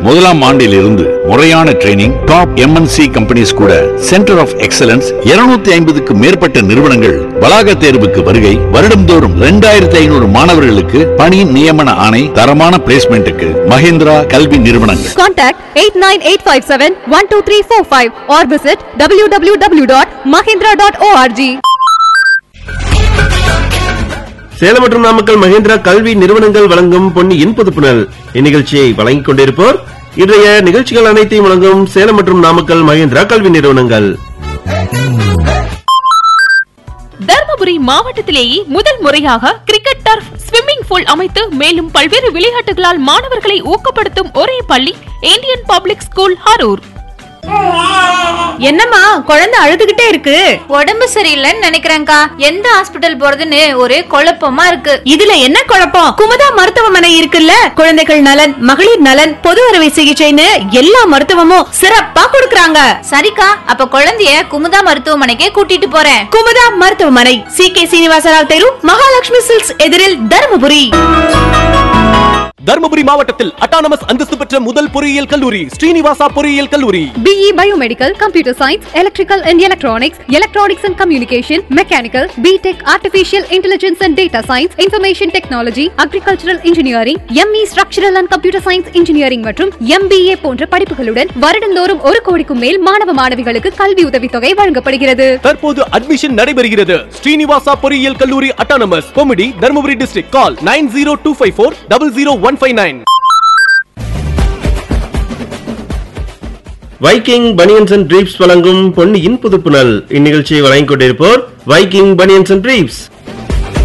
முதலாம் ஆண்டில் இருந்து முறையான ட்ரைனிங் டாப் எம்என்சி கம்பெனிஸ் கூட சென்டர் ஆஃப் எக்ஸலன்ஸ் 250 ஐம்பதுக்கு மேற்பட்ட நிறுவனங்கள் வளாக தேர்வுக்கு வருகை வருடம்தோறும் 2500 ஐநூறு மாணவர்களுக்கு பணி நியமன ஆணை தரமான பிளேஸ்மெண்ட்டுக்கு மஹிந்திரா கல்வி நிறுவனங்கள் Contact 89857-12345 or visit www.mahindra.org. Salem மற்றும் நாமக்கல் மகேந்திரா கல்வி நிறுவனங்கள் வழங்கும் பொன்னியின் புதுப்புணல் இந்நிகழ்ச்சியை வழங்கிக் கொண்டிருப்போர் இன்றைய நிகழ்ச்சிகள் அனைத்தையும் வழங்கும் சேலம் மற்றும் நாமக்கல் மகேந்திரா கல்வி நிறுவனங்கள் தர்மபுரி மாவட்டத்திலேயே முதல் முறையாக கிரிக்கெட் டர்ஃப் ஸ்விம்மிங் பூல் அமைத்து மேலும் பல்வேறு விளையாட்டுகளால் மாணவர்களை ஊக்கப்படுத்தும் ஒரே பள்ளி இந்தியன் பப்ளிக் ஸ்கூல் அரூர் என்னம்மா குழந்தை அழுதுகிட்டே இருக்கு உடம்பு சரியில்லைன்னு நினைக்கிறேன்க்கா எந்த ஹாஸ்பிட்டல் போறதுன்னு ஒரே குழப்பமா இருக்கு இதுல என்ன குழப்பம் குமுதா மருத்துவமனை இருக்குல்ல குழந்தைகள் நலன் மகளிர் நலன் பொது அறுவை சிகிச்சைன்னு எல்லா மருத்துவமும் சிறப்பா கொடுக்கறாங்க சரிக்கா அப்ப குழந்தைய குமுதா மருத்துவமனைக்கே கூட்டிட்டு போறேன் குமுதா மருத்துவமனை சி கே சீனிவாசராவ் தெரு மகாலட்சுமி சில்க்ஸ் எதிரில் தருமபுரி தர்மபுரி மாவட்டத்தில் அட்டானமஸ் அந்தஸ்து பெற்ற முதல் பொறியியல் கல்லூரி ஸ்ரீனிவாசா பொறியியல் கல்லூரி BE Biomedical, Computer Science, Electrical and Electronics, Electronics and Communication, Mechanical, BTech, Artificial Intelligence and Data Science, Information Technology, Agricultural Engineering, ME Structural and Computer Science Engineering மற்றும் MBA போன்ற படிப்புகளுடன் வருடந்தோறும் ஒரு கோடிக்கும் மேல் மாணவ மாணவிகளுக்கு கல்வி உதவித்தொகை வழங்கப்படுகிறது தற்போது அட்மிஷன் நடைபெறுகிறது ஸ்ரீனிவாசா பொறியியல் கல்லூரி அட்டானமஸ் கொமிடி Dharmapuri district call nine zero two five four double zero one five nine Viking banians and briefs வழங்கும் பொன்னியின் புதுப்புணல் இந்நிகழ்ச்சியை வழங்கிக் கொண்டிருப்போர் வைக்கிங் பனியன்ஸ் அண்ட் ட்ரீப்ஸ்